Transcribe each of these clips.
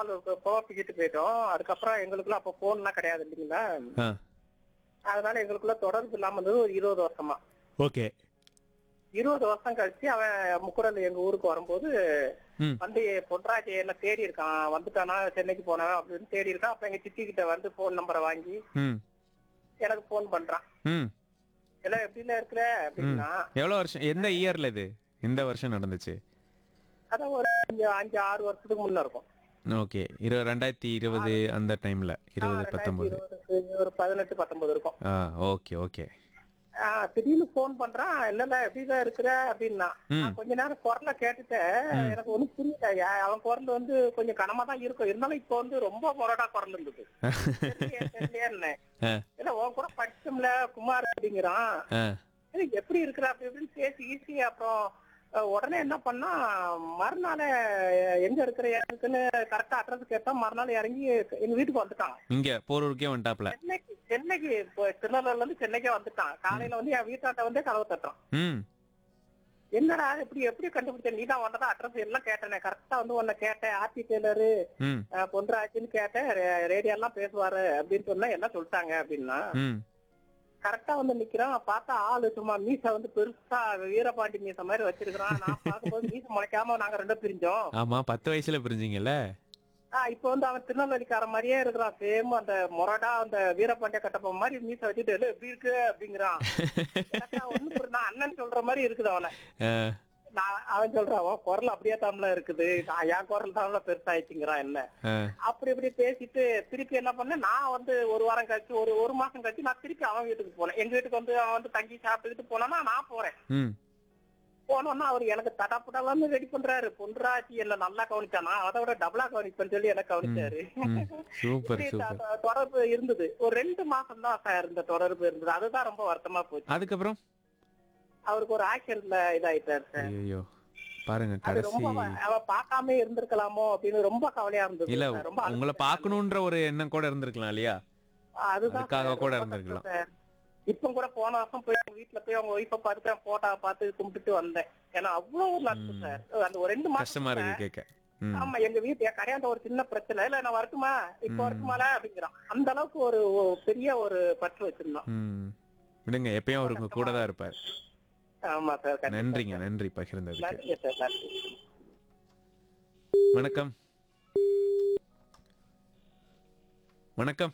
ஆள் கோப்பிக்கிட்டு போயிட்டோம் அதுக்கப்புறம் எங்களுக்குள்ள அப்ப போன்லாம் கிடையாது இல்லைங்களா ஆ அதனால எங்களுக்குள்ள தொடர்பு இல்லாம இருந்தது ஒரு இருபது வருஷமா ஓகே இருபது வருஷம் கழிச்சு அவன் முக்குடல் எங்க ஊருக்கு வரும்போது ம் வந்து பொன்ராஜ் என்ன தேடி இருக்கான் வந்துட்டானா சென்னைக்கு போனவன் அப்படின்னு தேடி இருக்கான் அப்ப எங்க சித்தி கிட்ட வந்து போன் நம்பரை வாங்கி ம் எனக்கு போன் பண்றான் ம் எல்லாம் எப்படில இருக்கிற அப்படின்னா எவ்வளோ வருஷம் எந்த இயர்ல இது எந்த வருஷம் நடந்துச்சு அதான் ஒரு அஞ்சு அஞ்சு ஆறு வருஷத்துக்கு முன்ன இருக்கும் ஓகே இருபது ரெண்டாயிரத்தி இருபது அந்த டைம்ல இருபது ரெண்டாயிரத்தி பத்தொன்பது இருபதுக்கு ஒரு பதினெட்டு பத்தொன்பது இருக்கும் ஆ ஓகே ஓகே ஆ, திடீர்னு போன் பண்றான் என்னல எப்படிதான் இருக்கிற அப்படின்னா ம் நான் கொஞ்ச நேரம் குரலை கேட்டுட்டேன் எனக்கு ஒண்ணும் புரியல யா- அவன் குரல் வந்து கொஞ்சம் கனமா தான் இருக்கும் இருந்தாலும் இப்போ வந்து ரொம்ப முரடா குரல் இருந்தது தெரியலையே, தெரியலையேன்னேன். ஆ. இல்ல உன் கூட படிச்சோம்ல குமார் அப்படிங்கிறான் ஆ ஏய், எப்படி இருக்கிற அப்படி இப்படின்னு பேசி ஈஸி அப்புறம் அஹ், உடனே என்ன பண்ணா மறுநாள் எங்க இருக்கிற இருக்குன்னு கரெக்டா அட்ரஸ் கேட்டா மறுநாள் இறங்கி எங்க வீட்டுக்கு வந்துட்டான் இங்க போரூருக்கே வந்துட்டாப்ல சென்னைக்கு சென்னைக்கு இப்போ திருநெல்வேலில இருந்து சென்னைக்கே வந்துட்டான் காலையில வந்து என் வீட்டாட்ட வந்து கதவு தட்டுறான் ம் என்னடா எப்படி எப்படி கண்டுபிடிச்ச நீ தான் வந்ததா அட்ரஸ் எல்லாம் கேட்டேனே கரெக்டா வந்து உன்னை கேட்டேன் ஆர்த்தி டெய்லரு ம் பொன்ராஜின்னு கேட்டேன் ரே- ரேடியோ எல்லாம் பேசுவாரு அப்படின்னு சொன்னா என்ன சொல்லிட்டாங்க அப்படின்னா ம் கரெக்டா வந்து நிக்கிறான் பார்த்தா ஆளு சும்மா மீச வந்து பெருசா வீரபாண்டி மீச மாதிரி வச்சிருக்கிறான் நான் பார்க்கும்போது மீச முளைக்காம நாங்க ரெண்டும் பிரிஞ்சோம் ஆமா பத்து வயசுல பிரிஞ்சீங்கல்ல ஆஹ் இப்ப வந்து அவன் திருநெல்வேலிக்கார மாதிரியே இருக்கிறான் சேம் அந்த மொரடா அந்த வீரபாண்டிய கட்டப்ப மாதிரி மீச வச்சுட்டு "ஏலே, எப்படி இருக்கு அப்படிங்கிறான் எனக்கு ஒண்ணு புரியல. நான் அண்ணன் சொல்ற மாதிரி இருக்குது அவனை ஆ, நான் அவன் சொல்றான் அவன் குரல் அப்படியே தாம்ல இருக்குது நான் என் குரல் தாம்ல பெருசாயிடுச்சுங்கிறான் என்ன ஆ, அப்படி இப்படி பேசிட்டு திருப்பி என்ன பண்ணேன் நான் வந்து ஒரு வாரம் கழிச்சு ஒரு ஒரு மாசம் கழிச்சு நான் திருப்பி அவன் வீட்டுக்கு போனேன் எங்க வீட்டுக்கு வந்து அவன் வந்து தங்கி சாப்பிட்டுக்கிட்டு போனானா நான் போறேன் ம் போனோன்னா அவர் எனக்கு தடாப்புடாலான்னு ரெடி பண்றாரு பொன்ராஜி என்ன நல்லா கவனிச்சானா அதை விட டபுளா கவனிப்பேன்னு சொல்லி எனக்கு கவனிச்சாரு ம் சூப்பர் இப்படி சூப்பர் த- தொடர்பு இருந்தது ஒரு ரெண்டு மாசம் தான் சார் இந்த தொடர்பு இருந்தது அதுதான் ரொம்ப வருத்தமா போச்சு அதுக்கப்புறம் அவருக்கு ஒரு ஆக்சிடென்ட்ல இதாயிட்டாரு சார் ஐயோ பாருங்க அது கடைசி ரொம்ப அவ- அவ பார்க்காம இருந்திருக்கலாமோ அப்படின்னு ரொம்ப கவலையா இருந்தது இல்ல சார். ரொம்ப உங்களை அழுத்தம் பார்க்கணுன்ற ஒரு எண்ணம் கூட இருந்திருக்கலாம் இல்லையா அதுதான் அதுக்காக சார், கூட ரொம்ப இருந்திருக்கலாம். கஷ்டம் சார். இப்ப கூட போன வருஷம் போய் அவங்க வீட்டுல போய் அவங்க ஒய்ஃப பார்த்து போட்டோ பார்த்து கும்பிட்டுட்டு வந்தேன் ஏன்னா அவ்வளவு ஒரு நட்பு ம். சார் அந்த ஒரு ரெண்டு மாசம் கஷ்டமா இருக்கு கேட்க ம் ஆமா எங்க வீட்டு என் கரையாண்ட ஒரு சின்ன பிரச்சனை இல்ல நான் வரட்டுமா இப்ப ம். வரட்டுமால அப்படிங்கிறான் அந்த அளவுக்கு ஒரு ஒரு பெரிய ஒரு பற்று வச்சிருந்தோம் ம் விடுங்க எப்பயும் அவருக்கு கூட தான் இருப்பார் ஆமா சார் கண்டிப்பா நன்றிங்க சார். நன்றி பகிர்ந்ததுக்கு நன்றி சார் நன்றி வணக்கம் வணக்கம்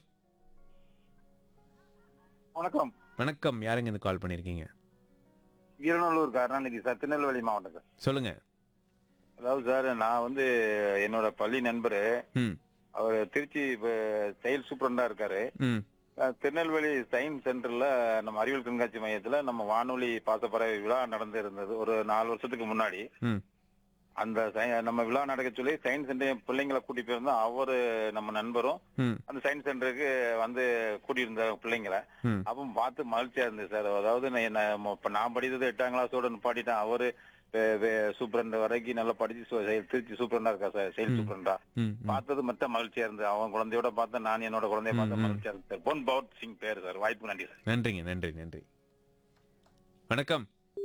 வணக்கம் வணக்கம் யாருங்க இந்த கால் பண்ணிருக்கீங்க வீரநல்லூர் கருணாநிதி சார் திருநெல்வேலி மாவட்டம் சார் சொல்லுங்க அதாவது சார் நான் வந்து என்னோட பள்ளி நண்பரு ம் அவர் திருச்சி செயல் சூப்பரண்டா இருக்காரு ம் அஹ், திருநெல்வேலி சயின்ஸ் சென்டர்ல நம்ம அறிவியல் கண்காட்சி மையத்துல நம்ம வானொலி பாசப்பறவை விழா நடந்து இருந்தது ஒரு நாலு வருஷத்துக்கு முன்னாடி ம் அந்த சய- நம்ம விழா நடக்க சொல்லி சயின்ஸ் சென்டர் பிள்ளைங்களை கூட்டி போயிருந்தோம் அவரு நம்ம நண்பரும் ம் அந்த சயின்ஸ் சென்டருக்கு வந்து கூட்டியிருந்த பிள்ளைங்களை ம் அப்போ பார்த்து மகிழ்ச்சியா இருந்தது சார் அதாவது நான் என்ன ம- இப்ப நான் படித்தது எட்டாம் கிளாஸோட நிப்பாட்டிட்டேன் அவரு சூப்பரண்ட் வரைக்கும் நல்லா படிச்சு சு- செயல் திருச்சி சூப்பரண்டா இருக்கா சார் செயல் ம். சூப்பரண்டா ம் ம். பார்த்தது மட்டும் மகிழ்ச்சியா இருந்தது அவன் குழந்தையோட பார்த்தேன் நான் என்னோட குழந்தைய ம், பார்த்த ம். மகிழ்ச்சியா இருக்கு சார் பொன் பவத் சிங் பேர் சார் வாய்ப்பு நன்றி சார் நன்றிங்க நன்றி நன்றி வணக்கம்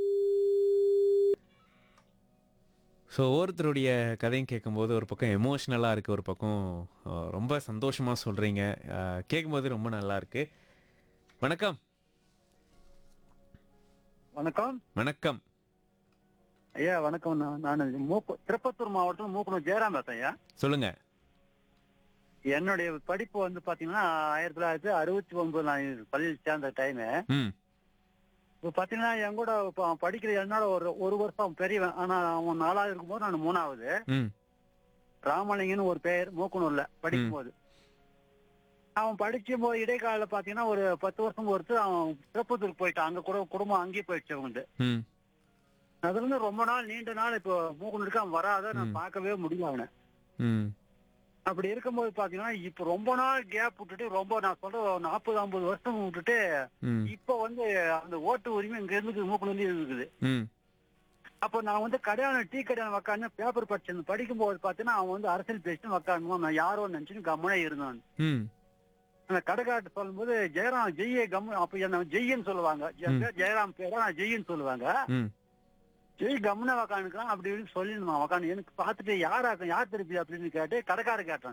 ஸோ ஒவ்வொருத்தருடைய கதையும் கேட்கும்போது ஒரு பக்கம் எமோஷ்னலாக இருக்குது ஒரு பக்கம் அஹ், ரொம்ப சந்தோஷமாக சொல்கிறீங்க கேட்கும்போது ரொம்ப நல்லா இருக்கு வணக்கம் வணக்கம் வணக்கம் ஐயா வணக்கம் நான் நான் மூக்கு திருப்பத்தூர் மாவட்டம் மூக்கனூர் ஜெயராம் பேசுறேன் ஐயா சொல்லுங்க என்னுடைய படிப்பு வந்து பாத்தீங்கன்னா ஆயிரத்தி தொள்ளாயிரத்தி அறுபத்தி ஒன்பது நான் பள்ளியில் சேர்ந்த டைமு ம் இப்போ பாத்தீங்கன்னா என் கூட இப்போ அவன் படிக்கிற என்னோட ஒரு ஒரு வருஷம் பெரியவன் ஆனா அவன் நாலாவது இருக்கும்போது நான் மூணாவது ம் ராமலிங்கன்னு ஒரு பெயர் மூக்கனூர்ல படிக்கும்போது அவன் படிக்கும் போது இடைக்கால பாத்தீங்கன்னா ஒரு பத்து வருஷம் பொறுத்து அவன் திருப்பத்தூருக்கு போயிட்டான் அங்க கூட குடும்பம் அங்கேயே போயிடுச்சு அவனுக்கு ம் அதுல இருந்து ரொம்ப நாள் நீண்ட நாள் இப்போ மூக்கனூருக்கு அவன் வராத ம். நான் பார்க்கவே முடியல அவனை ம் அப்படி இருக்கும்போது பாத்தீங்கன்னா இப்ப ரொம்ப நாள் கேப் விட்டுட்டு ரொம்ப நான் சொல்ற நாற்பது ஐம்பது வருஷம் விட்டுட்டு ம் இப்ப வந்து அந்த ஓட்டு உரிமை இங்க இருந்து மூக்கணும்னு இருக்குது ம் அப்ப நான் வந்து கடையான டீ கடையான உக்காந்து பேப்பர் படிச்சேன் படிக்கும்போது பாத்தீங்கன்னா அவன் வந்து அரசியல் பேசிட்டு உக்காந்துமா நான் யாரோ நினைச்சுன்னு கம்முனே இருந்தான் ம் அந்த கடைக்காட்டு சொல்லும்போது ஜெயராம் ஜெய்யே கம்மு அப்ப என்ன ஜெய்யன்னு சொல்லுவாங்க என் பேர் ஜெயராம் பேரா நான் ஜெய்யன்னு சொல்லுவாங்க ம் ஜெய் கம்முன உக்காந்துக்கலாம் அப்படி இப்படின்னு சொல்லி உக்காந்து எனக்கு பார்த்துட்டு யாரா யார் திருப்பி அப்படின்னு கேட்டு கடைக்காரர் கேட்டான்